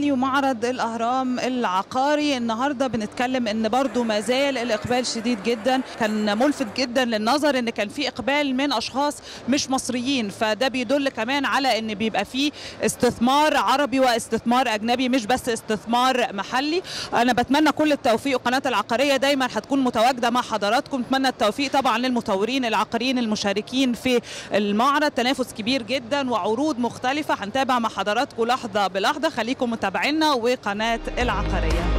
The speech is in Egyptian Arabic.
الأهلي ومعرض الأهرام العقاري النهاردة بنتكلم إن برضو ما زال الإقبال شديد جدا كان ملفت جدا للنظر إن كان في إقبال من أشخاص مش مصريين فده بيدل كمان على إن بيبقى فيه استثمار عربي واستثمار أجنبي مش بس استثمار محلي أنا بتمنى كل التوفيق وقناة العقارية دايما هتكون متواجدة مع حضراتكم اتمنى التوفيق طبعا للمطورين العقاريين المشاركين في المعرض تنافس كبير جدا وعروض مختلفة هنتابع مع حضراتكم لحظة بلحظة خليكم متابعينا وقناة العقارية